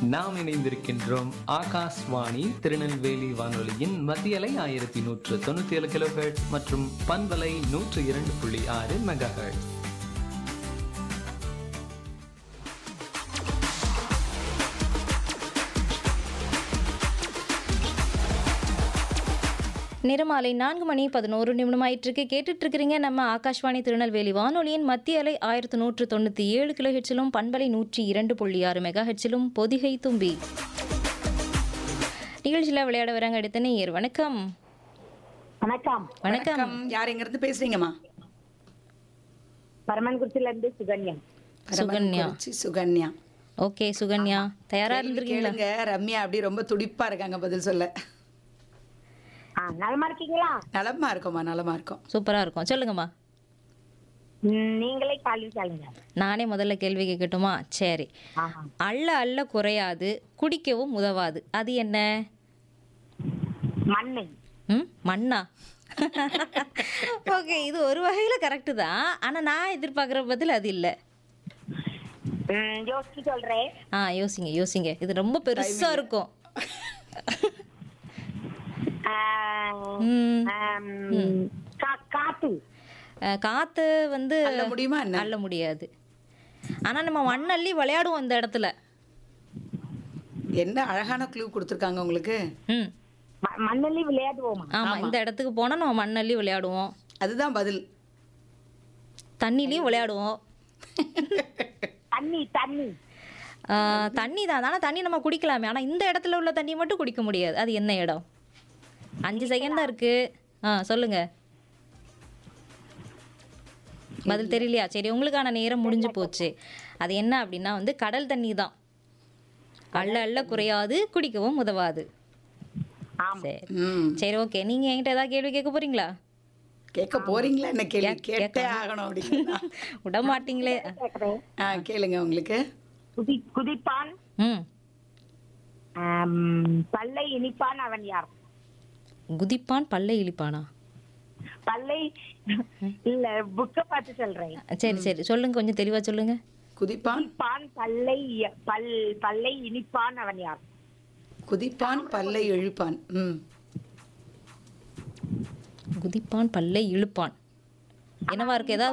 நாம் இணைந்திருக்கின்றோம் ஆகாஷ்வாணி திருநெல்வேலி வானொலியின் மத்தியலை ஆயிரத்தி நூற்று தொண்ணூத்தி ஏழு கிலோஹெர்ட்ஸ் மற்றும் பண்பலை நூற்று இரண்டு புள்ளி ஆறு மெகா நிறமாலை நான்கு மணி பதினோரு நிமிடம் ஆயிட்டிருக்கு கேட்டுட்டு இருக்கிறீங்க நம்ம ஆகாஷ்வாணி திருநெல்வேலி வானொலியின் மத்திய அலை ஆயிரத்து நூற்று தொண்ணூற்றி ஏழு கிலோ ஹெச்சிலும் பண்பலை நூற்றி இரண்டு புள்ளி ஆறு மெகா ஹெச்சிலும் பொதிகை தும்பி நிகழ்ச்சியில் விளையாட வராங்க அடுத்த நேயர் வணக்கம் வணக்கம் வணக்கம் யார் எங்க இருந்து பேசுறீங்கம்மா பரமன்குறிச்சில இருந்து சுகன்யா சுகன்யா பரமக்குறிச்சி சுகன்யா ஓகே சுகன்யா தயாரா கேள்வி இருந்திருக்கீங்களா கேளுங்க ரம்யா அப்படி ரொம்ப துடிப்பா இருக்காங்க பதில் சொல்ல ஆ நலமா இருக்கீங்களா நலமா இருக்கோம்மா நலமா இருக்கோம் சூப்பரா இருக்கும் சொல்லுங்கம்மா ம், நீங்களே கேள்வி கேளுங்க நானே முதல்ல கேள்வி கேட்கட்டுமா சரி ஆஹா. அள்ள அள்ள குறையாது குடிக்கவும் உதவாது அது என்ன மண்ணு ம் மண்ணா ஓகே இது ஒரு வகையில் கரெக்டு தான் ஆனால் நான் எதிர்பார்க்குற பதில் அது இல்லை ம், யோசிச்சு சொல்றேன் ஆ யோசிங்க யோசிங்க இது ரொம்ப பெருசாக இருக்கும் ஆ, ம், ஆம், கா- காத்து அஹ், காத்து வந்து அள்ள முடியுமா என்ன அள்ள முடியாது ஆனால் நம்ம மண்ணள்ளி விளையாடுவோம் இந்த இடத்துல என்ன அழகான க்ளூ கொடுத்துருக்காங்க உங்களுக்கு ம் ம- மண்ணில் விளையாடுவோமா ஆமாம் இந்த இடத்துக்கு போனால் நம்ம மண்ணள்ளி விளையாடுவோம் அதுதான் பதில் தண்ணிலையும் விளையாடுவோம் தண்ணி தண்ணி ஆஹ், தண்ணி தான் ஆனால் தண்ணி நம்ம குடிக்கலாமே ஆனால் இந்த இடத்துல உள்ள தண்ணியை மட்டும் குடிக்க முடியாது அது என்ன இடம் அஞ்சு செகண்ட் தான் இருக்கு ஆ சொல்லுங்க பதில் தெரியலையா சரி உங்களுக்கான நேரம் முடிஞ்சு போச்சு அது என்ன அப்படின்னா வந்து கடல் தண்ணி தான் அள்ள அள்ள குறையாது குடிக்கவும் உதவாது ஆமா சரி ம் சரி ஓகே நீங்க என்கிட்ட ஏதாவது கேள்வி கேட்க போறீங்களா கேட்க போறீங்களா என்ன கேள்வி கேட்க- கேட்டே ஆகணும் அப்படின்னா விட மாட்டீங்களே கேக்குறேன் ஆ கேளுங்க உங்களுக்கு குதி குதிப்பான் ம் ஆம், பல்லை இனிப்பான் அவன் யார் குதிப்பான் பல்லை இழிப்பானா பல்லை இல்ல புக்க பார்த்து சொல்றேன் சரி சரி சொல்லுங்க கொஞ்சம் தெளிவா சொல்லுங்க குதிப்பான் பான் பல்லை பல் பல்லை இனிப்பான் அவன் யார் குதிப்பான் பல்லை இழுப்பான் ம் குதிப்பான் பல்லை இழுப்பான் என்னவா இருக்கு ஏதாவது